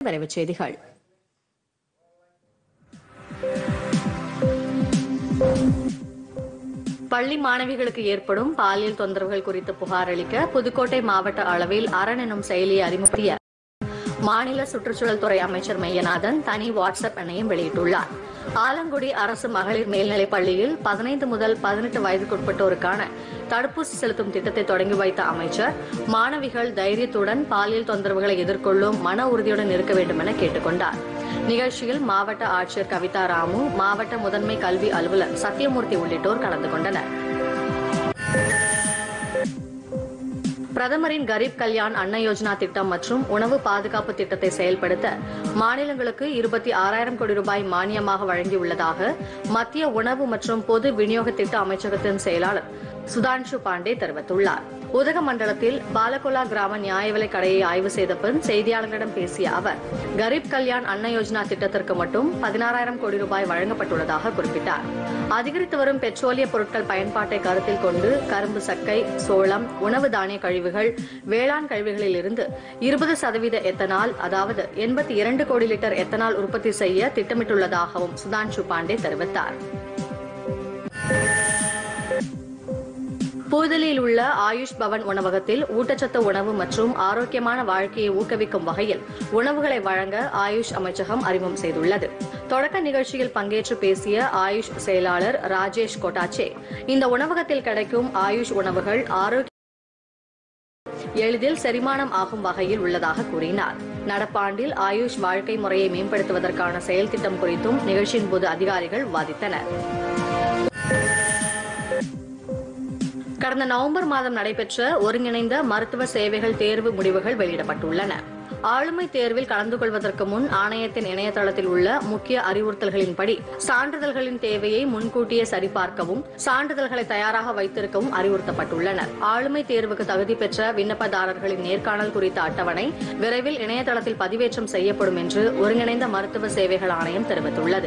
விரைவுச் செய்திகள் பள்ளி மாணவிகளுக்கு ஏற்படும் பாலியல் தொந்தரவுகள் குறித்து புகார் அளிக்க புதுக்கோட்டை மாவட்ட அளவில் அரண் எனும் செயலியை அறிமுகப்படுத்திய மாநில சுற்றுச்சூழல் துறை அமைச்சர் மையநாதன் தனி வாட்ஸ்அப் எண்ணையும் வெளியிட்டுள்ளார் ஆலங்குடி அரசு மகளிர் மேல்நிலைப் பள்ளியில் பதினைந்து முதல் பதினெட்டு வயதுக்குட்பட்டோருக்கான தடுப்பூசி செலுத்தும் திட்டத்தை தொடங்கி வைத்த அமைச்சர் மாணவிகள் தைரியத்துடன் பாலியல் தொந்தரவுகளை எதிர்கொள்ளும் மன உறுதியுடன் இருக்க வேண்டும் என கேட்டுக்கொண்டார் நிகழ்ச்சியில் மாவட்ட ஆட்சியர் கவிதா ராமு மாவட்ட முதன்மை கல்வி அலுவலர் சத்யமூர்த்தி உள்ளிட்டோர் கலந்து கொண்டனர் பிரதமரின் கரீப் கல்யாண் அன்ன யோஜனா திட்டம் மற்றும் உணவு பாதுகாப்பு திட்டத்தை செயல்படுத்த மாநிலங்களுக்கு இருபத்தி ஆறாயிரம் கோடி ரூபாய் மானியமாக வழங்கியுள்ளதாக மத்திய உணவு மற்றும் பொது விநியோக திட்ட அமைச்சகத்தின் செயலாளர் சுதான்ஷு பாண்டே தெரிவித்துள்ளார் உதகமண்டலத்தில் பாலகோலா கிராம நியாய விலைக் கடையை ஆய்வு செய்த பின் செய்தியாளர்களிடம் பேசிய அவர் கரீப் கல்யாண் அன்ன யோஜனா திட்டத்திற்கு மட்டும் பதினாறாயிரம் கோடி ரூபாய் வழங்கப்பட்டுள்ளதாக குறிப்பிட்டார் அதிகரித்து வரும் பெட்ரோலிய பொருட்கள் பயன்பாட்டை கருத்தில் கொண்டு கரும்பு சக்கை சோளம் உணவு தானிய கழிவுகள் வேளாண் கழிவுகளில் இருந்து இருபது சதவீத எத்தனால் அதாவது எண்பத்தி இரண்டு கோடி லிட்டர் எத்தனால் உற்பத்தி செய்ய திட்டமிட்டுள்ளதாகவும் சுதான்ஷு பாண்டே தெரிவித்தார் புதுதில்லியில் உள்ள ஆயுஷ் பவன் உணவகத்தில் ஊட்டச்சத்து உணவு மற்றும் ஆரோக்கியமான வாழ்க்கையை ஊக்குவிக்கும் வகையில் உணவுகளை வழங்க ஆயுஷ் அமைச்சகம் அறிமுகம் செய்துள்ளது தொடக்க நிகழ்ச்சியில் பங்கேற்று பேசிய ஆயுஷ் செயலாளர் ராஜேஷ் கொட்டாச்சே இந்த உணவகத்தில் கிடைக்கும் ஆயுஷ் உணவுகள் ஆரோக்கிய எளிதில் செரிமானம் ஆகும் வகையில் உள்ளதாக கூறினார் நடப்பாண்டில் ஆயுஷ் வாழ்க்கை முறையை மேம்படுத்துவதற்கான செயல் திட்டம் குறித்தும் நிகழ்ச்சியின் போது அதிகாரிகள் வாதித்தனர் கடந்த நவம்பர் மாதம் நடைபெற்ற ஒருங்கிணைந்த மருத்துவ சேவைகள் தேர்வு முடிவுகள் வெளியிடப்பட்டுள்ளன ஆளுமை தேர்வில் கலந்து கொள்வதற்கு முன் ஆணையத்தின் இணையதளத்தில் உள்ள முக்கிய அறிவுறுத்தல்களின்படி சான்றிதழ்களின் தேவையை முன்கூட்டியே சரிபார்க்கவும் சான்றிதழ்களை தயாராக வைத்திருக்கவும் அறிவுறுத்தப்பட்டுள்ளனர் ஆளுமை தேர்வுக்கு தகுதி பெற்ற விண்ணப்பதாரர்களின் நேர்காணல் குறித்த அட்டவணை விரைவில் இணையதளத்தில் பதிவேற்றம் செய்யப்படும் என்று ஒருங்கிணைந்த மருத்துவ சேவைகள் ஆணையம் தெரிவித்துள்ளது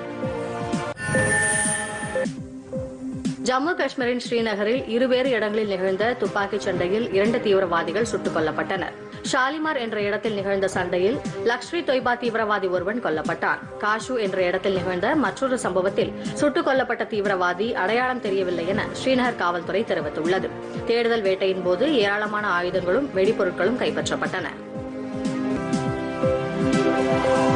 ஜம்மு காஷ்மீரின் ஸ்ரீநகரில் இருவேறு இடங்களில் நிகழ்ந்த துப்பாக்கிச் சண்டையில் இரண்டு தீவிரவாதிகள் சுட்டுக் கொல்லப்பட்டனர் ஷாலிமார் என்ற இடத்தில் நிகழ்ந்த சண்டையில் லக்ஷ்மி தொய்பா தீவிரவாதி ஒருவன் கொல்லப்பட்டான் காஷு என்ற இடத்தில் நிகழ்ந்த மற்றொரு சம்பவத்தில் சுட்டுக் கொல்லப்பட்ட தீவிரவாதி அடையாளம் தெரியவில்லை என ஸ்ரீநகர் காவல்துறை தெரிவித்துள்ளது தேடுதல் வேட்டையின் போது ஏராளமான ஆயுதங்களும் வெடிபொருட்களும் கைப்பற்றப்பட்டன